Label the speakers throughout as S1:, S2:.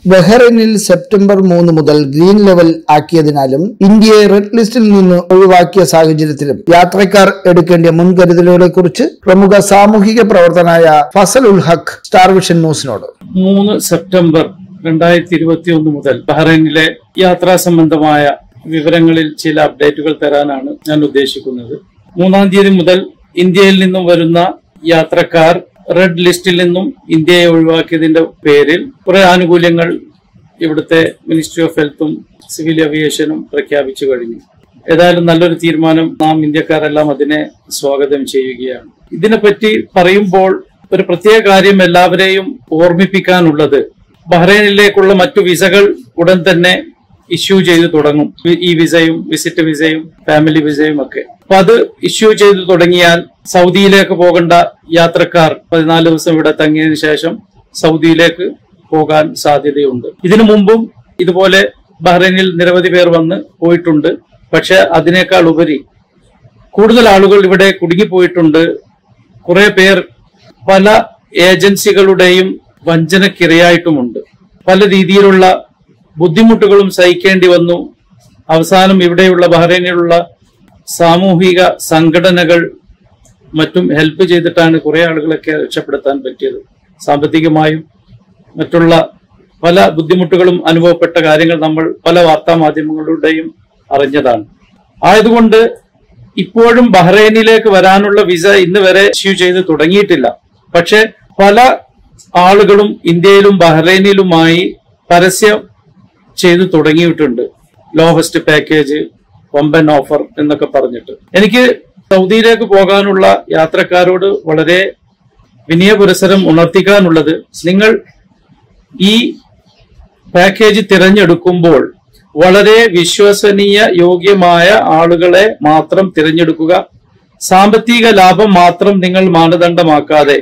S1: ബഹ്റൈനിൽ September മൂന്ന് മുതൽ green level ആക്കിയതിനാലും ഇന്ത്യയെ റെഡ് ലിസ്റ്റിൽ നിന്ന് ഒഴിവാക്കിയ സാഹചര്യത്തിലും യാത്രക്കാർ എടുക്കേണ്ട മുൻകരുതലുകളെ കുറിച്ച് പ്രമുഖ സാമൂഹിക പ്രവർത്തനായ ഫസൽ ഉൽ ഹക്ക് സ്റ്റാർ വിഷൻ ന്യൂസിനോട്
S2: മൂന്ന് സെപ്റ്റംബർ രണ്ടായിരത്തി ഇരുപത്തി ഒന്ന് മുതൽ ബഹ്റൈനിലെ യാത്രാ സംബന്ധമായ വിവരങ്ങളിൽ ചില അപ്ഡേറ്റുകൾ തരാനാണ് ഞാൻ ഉദ്ദേശിക്കുന്നത് മൂന്നാം തീയതി മുതൽ ഇന്ത്യയിൽ നിന്നും വരുന്ന യാത്രക്കാർ റെഡ് ലിസ്റ്റിൽ നിന്നും ഇന്ത്യയെ ഒഴിവാക്കിയതിന്റെ പേരിൽ കുറെ ആനുകൂല്യങ്ങൾ ഇവിടുത്തെ മിനിസ്ട്രി ഓഫ് ഹെൽത്തും സിവിൽ ഏവിയേഷനും പ്രഖ്യാപിച്ചു കഴിഞ്ഞു ഏതായാലും നല്ലൊരു തീരുമാനം നാം ഇന്ത്യക്കാരെല്ലാം അതിനെ സ്വാഗതം ചെയ്യുകയാണ് ഇതിനെപ്പറ്റി പറയുമ്പോൾ ഒരു പ്രത്യേക കാര്യം എല്ലാവരെയും ഓർമ്മിപ്പിക്കാനുള്ളത് ബഹ്റൈനിലേക്കുള്ള മറ്റു വിസകൾ ഉടൻ തന്നെ ഇഷ്യൂ ചെയ്തു തുടങ്ങും ഈ വിസയും വിസിറ്റ് വിസയും ഫാമിലി വിസയും ഒക്കെ അപ്പൊ അത് ഇഷ്യൂ ചെയ്തു തുടങ്ങിയാൽ സൗദിയിലേക്ക് പോകേണ്ട യാത്രക്കാർ പതിനാല് ദിവസം ഇവിടെ തങ്ങിയതിനു ശേഷം സൗദിയിലേക്ക് പോകാൻ സാധ്യതയുണ്ട് ഇതിനു മുമ്പും ഇതുപോലെ ബഹ്റൈനിൽ നിരവധി പേർ വന്ന് പോയിട്ടുണ്ട് പക്ഷെ അതിനേക്കാൾ ഉപരി കൂടുതൽ ആളുകൾ ഇവിടെ കുടുങ്ങിപ്പോയിട്ടുണ്ട് കുറെ പേർ പല ഏജൻസികളുടെയും വഞ്ചനക്കിരയായിട്ടുമുണ്ട് പല രീതിയിലുള്ള ബുദ്ധിമുട്ടുകളും സഹിക്കേണ്ടി വന്നു അവസാനം ഇവിടെയുള്ള ബഹ്റൈനിലുള്ള സാമൂഹിക സംഘടനകൾ മറ്റും ഹെൽപ്പ് ചെയ്തിട്ടാണ് കുറെ ആളുകളൊക്കെ രക്ഷപ്പെടുത്താൻ പറ്റിയത് സാമ്പത്തികമായും മറ്റുള്ള പല ബുദ്ധിമുട്ടുകളും അനുഭവപ്പെട്ട കാര്യങ്ങൾ നമ്മൾ പല വാർത്താ മാധ്യമങ്ങളുടെയും അറിഞ്ഞതാണ് ആയതുകൊണ്ട് ഇപ്പോഴും ബഹ്റൈനിലേക്ക് വരാനുള്ള വിസ ഇന്ന് വരെ ഇഷ്യൂ ചെയ്ത് തുടങ്ങിയിട്ടില്ല പക്ഷെ പല ആളുകളും ഇന്ത്യയിലും ബഹ്റൈനിലുമായി പരസ്യം ചെയ്തു തുടങ്ങിയിട്ടുണ്ട് ലോവസ്റ്റ് പാക്കേജ് വമ്പൻ ഓഫർ എന്നൊക്കെ പറഞ്ഞിട്ട് എനിക്ക് സൗദിയിലേക്ക് പോകാനുള്ള യാത്രക്കാരോട് വളരെ വിനയ പുരസരം ഉണർത്തിക്കാനുള്ളത് നിങ്ങൾ ഈ പാക്കേജ് തിരഞ്ഞെടുക്കുമ്പോൾ വളരെ വിശ്വസനീയ യോഗ്യമായ ആളുകളെ മാത്രം തിരഞ്ഞെടുക്കുക സാമ്പത്തിക ലാഭം മാത്രം നിങ്ങൾ മാനദണ്ഡമാക്കാതെ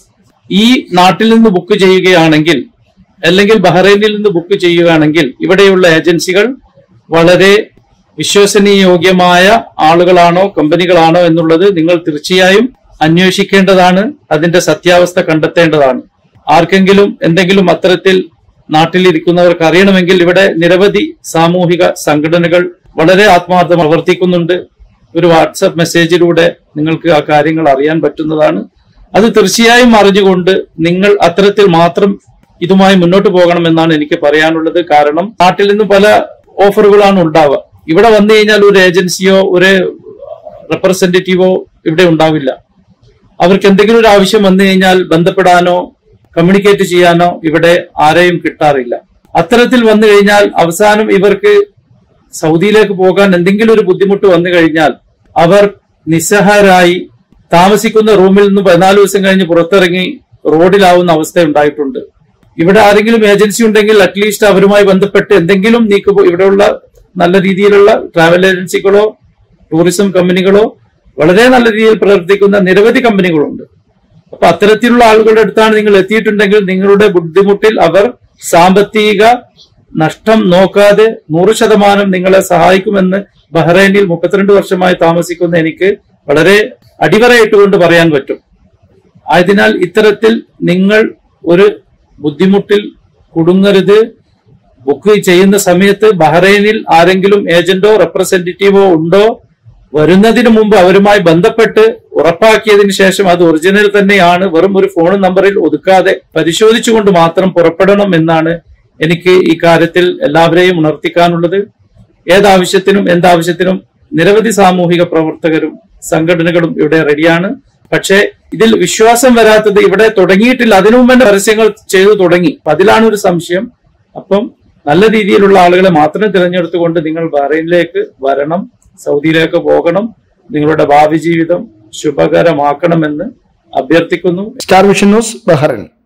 S2: ഈ നാട്ടിൽ നിന്ന് ബുക്ക് ചെയ്യുകയാണെങ്കിൽ അല്ലെങ്കിൽ ബഹ്റൈനിൽ നിന്ന് ബുക്ക് ചെയ്യുകയാണെങ്കിൽ ഇവിടെയുള്ള ഏജൻസികൾ വളരെ വിശ്വസനീയോഗ്യമായ ആളുകളാണോ കമ്പനികളാണോ എന്നുള്ളത് നിങ്ങൾ തീർച്ചയായും അന്വേഷിക്കേണ്ടതാണ് അതിന്റെ സത്യാവസ്ഥ കണ്ടെത്തേണ്ടതാണ് ആർക്കെങ്കിലും എന്തെങ്കിലും അത്തരത്തിൽ നാട്ടിലിരിക്കുന്നവർക്ക് അറിയണമെങ്കിൽ ഇവിടെ നിരവധി സാമൂഹിക സംഘടനകൾ വളരെ ആത്മാർത്ഥം പ്രവർത്തിക്കുന്നുണ്ട് ഒരു വാട്സപ്പ് മെസ്സേജിലൂടെ നിങ്ങൾക്ക് ആ കാര്യങ്ങൾ അറിയാൻ പറ്റുന്നതാണ് അത് തീർച്ചയായും അറിഞ്ഞുകൊണ്ട് നിങ്ങൾ അത്തരത്തിൽ മാത്രം ഇതുമായി മുന്നോട്ട് പോകണമെന്നാണ് എനിക്ക് പറയാനുള്ളത് കാരണം നാട്ടിൽ നിന്ന് പല ഓഫറുകളാണ് ഉണ്ടാവുക ഇവിടെ വന്നു കഴിഞ്ഞാൽ ഒരു ഏജൻസിയോ ഒരു റെപ്രസെന്റേറ്റീവോ ഇവിടെ ഉണ്ടാവില്ല അവർക്ക് എന്തെങ്കിലും ഒരു ആവശ്യം വന്നു കഴിഞ്ഞാൽ ബന്ധപ്പെടാനോ കമ്മ്യൂണിക്കേറ്റ് ചെയ്യാനോ ഇവിടെ ആരെയും കിട്ടാറില്ല അത്തരത്തിൽ വന്നു കഴിഞ്ഞാൽ അവസാനം ഇവർക്ക് സൗദിയിലേക്ക് പോകാൻ എന്തെങ്കിലും ഒരു ബുദ്ധിമുട്ട് വന്നു കഴിഞ്ഞാൽ അവർ നിസ്സഹാരായി താമസിക്കുന്ന റൂമിൽ നിന്ന് പതിനാല് ദിവസം കഴിഞ്ഞ് പുറത്തിറങ്ങി റോഡിലാവുന്ന അവസ്ഥ ഉണ്ടായിട്ടുണ്ട് ഇവിടെ ആരെങ്കിലും ഏജൻസി ഉണ്ടെങ്കിൽ അറ്റ്ലീസ്റ്റ് അവരുമായി ബന്ധപ്പെട്ട് എന്തെങ്കിലും നീക്ക് ഇവിടെയുള്ള നല്ല രീതിയിലുള്ള ട്രാവൽ ഏജൻസികളോ ടൂറിസം കമ്പനികളോ വളരെ നല്ല രീതിയിൽ പ്രവർത്തിക്കുന്ന നിരവധി കമ്പനികളുണ്ട് അപ്പൊ അത്തരത്തിലുള്ള ആളുകളുടെ അടുത്താണ് നിങ്ങൾ എത്തിയിട്ടുണ്ടെങ്കിൽ നിങ്ങളുടെ ബുദ്ധിമുട്ടിൽ അവർ സാമ്പത്തിക നഷ്ടം നോക്കാതെ നൂറ് ശതമാനം നിങ്ങളെ സഹായിക്കുമെന്ന് ബഹ്റൈനിൽ മുപ്പത്തിരണ്ട് വർഷമായി താമസിക്കുന്ന എനിക്ക് വളരെ അടിവരയിട്ടുകൊണ്ട് പറയാൻ പറ്റും ആയതിനാൽ ഇത്തരത്തിൽ നിങ്ങൾ ഒരു ബുദ്ധിമുട്ടിൽ കുടുങ്ങരുത് ബുക്ക് ചെയ്യുന്ന സമയത്ത് ബഹ്റൈനിൽ ആരെങ്കിലും ഏജന്റോ റെപ്രസെന്റേറ്റീവോ ഉണ്ടോ വരുന്നതിന് മുമ്പ് അവരുമായി ബന്ധപ്പെട്ട് ഉറപ്പാക്കിയതിനു ശേഷം അത് ഒറിജിനൽ തന്നെയാണ് വെറും ഒരു ഫോൺ നമ്പറിൽ ഒതുക്കാതെ പരിശോധിച്ചുകൊണ്ട് മാത്രം പുറപ്പെടണം എന്നാണ് എനിക്ക് ഈ കാര്യത്തിൽ എല്ലാവരെയും ഉണർത്തിക്കാനുള്ളത് ഏതാവശ്യത്തിനും എന്താവശ്യത്തിനും നിരവധി സാമൂഹിക പ്രവർത്തകരും സംഘടനകളും ഇവിടെ റെഡിയാണ് പക്ഷേ ഇതിൽ വിശ്വാസം വരാത്തത് ഇവിടെ തുടങ്ങിയിട്ടില്ല അതിനു മുമ്പ് തന്നെ പരസ്യങ്ങൾ ചെയ്തു തുടങ്ങി അപ്പൊ അതിലാണ് ഒരു സംശയം അപ്പം നല്ല രീതിയിലുള്ള ആളുകളെ മാത്രം തിരഞ്ഞെടുത്തുകൊണ്ട് നിങ്ങൾ ബഹ്റൈനിലേക്ക് വരണം സൗദിയിലേക്ക് പോകണം നിങ്ങളുടെ ഭാവി ജീവിതം ശുഭകരമാക്കണമെന്ന് അഭ്യർത്ഥിക്കുന്നു
S1: സ്റ്റാർ വിഷൻ ന്യൂസ് ബഹ്റൈൻ